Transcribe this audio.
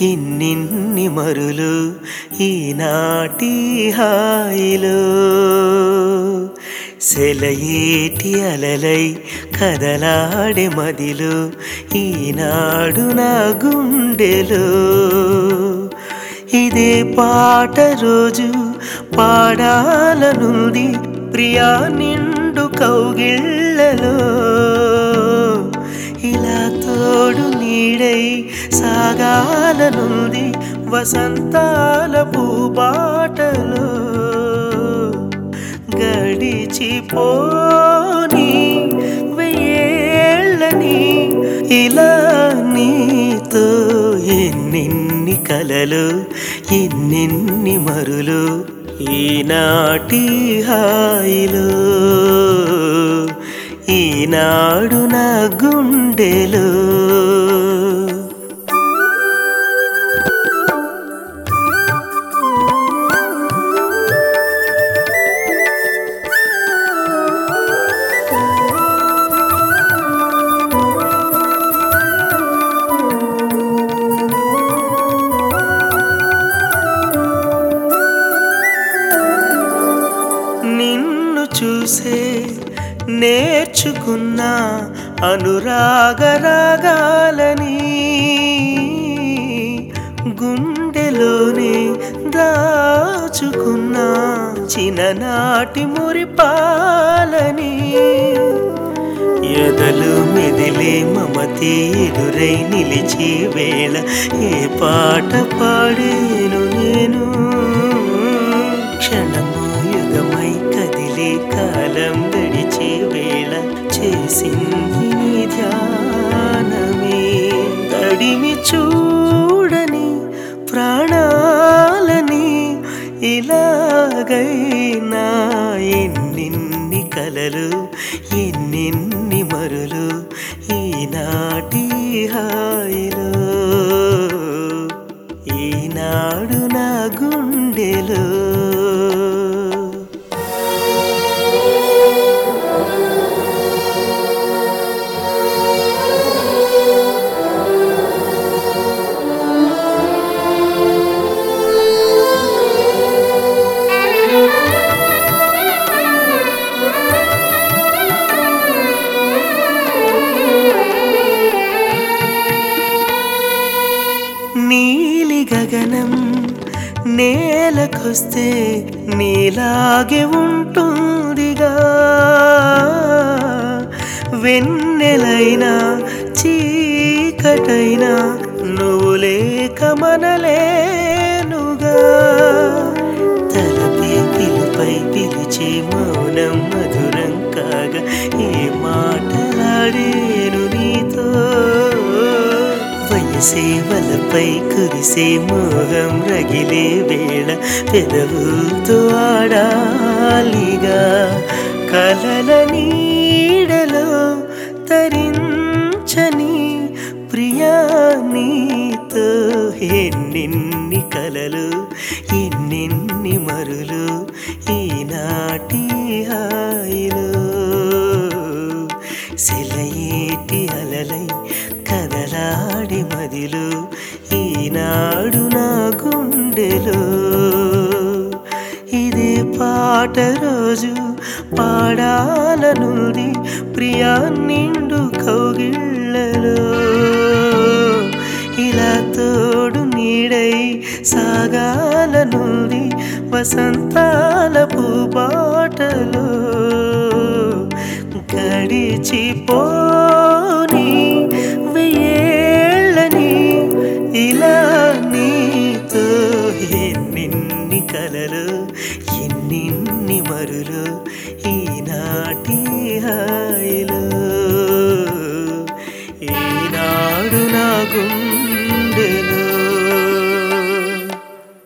ఇన్నిన్ని మరులు ఈనాటి హాయిలో సెలయేటి అలలై కదలాడే మదిలో ఈనాడు నా గుండెలో ఇదే పాట రోజు పాడాలనుంది ప్రియా నిండు కౌగిళ్ళలో ఇలా తోడు నీడై సాగాలనుంది వసంతాల పూబాటలో గడిచిపోని వెయ్యేళ్ళని ఇలా నీతో ఎన్నెన్ని కలలు ఎన్నెన్ని మరులు ఈనాటి హాయిలో ఈనాడు నా గుండెలో నిన్ను చూసే నేర్చుకున్న అనురాగరాగాలని గుండెలోనే దాచుకున్న చిన్ననాటి మురిపాలని ఎదలు మెదిలే మమతి ఎదురై నిలిచి వేళ ఏ పాట పాడేను నేను క్షణము యుగమై కదిలే కాలం గడిచే వేళ చేసింది నీ ధ్యానమే తడిమి చూడని ప్రాణాలని ఇలాగైనా ఎన్నిన్ని కలలు ఎన్నెన్ని మరులు ఈనాటి హాయిలో ఈనాడు నా గుండెలో నీలి గగనం నేలకొస్తే నీలాగే ఉంటుందిగా వెన్నెలైనా చీకటైనా నువ్వు లేక మనలేనుగా తలపై పిలుపై పిలిచే మౌనం మధురం కాగా ఏ మాటలాడేను నీతో వయసే వలపై కురిసే మోహం రగిలే వేళ పెదవులతో ఆడాలిగా కలల నీడలో తరించని ప్రియా నీతో ఎన్నెన్ని కలలు ఎన్నెన్ని మరులు ఈనాటి హాయిలో సెలయేటి అలలై కదలాడి మదిలో ఈనాడు నా గుండెలో ఇదే పాట రోజు పాడాలనుంది ప్రియా నిండు కౌగిళ్ళలో ఇలా తోడు నీడై సాగాలనుంది వసంతాల పూబాటలో గడిచిపోని వెయ్యేళ్ళని ఇలా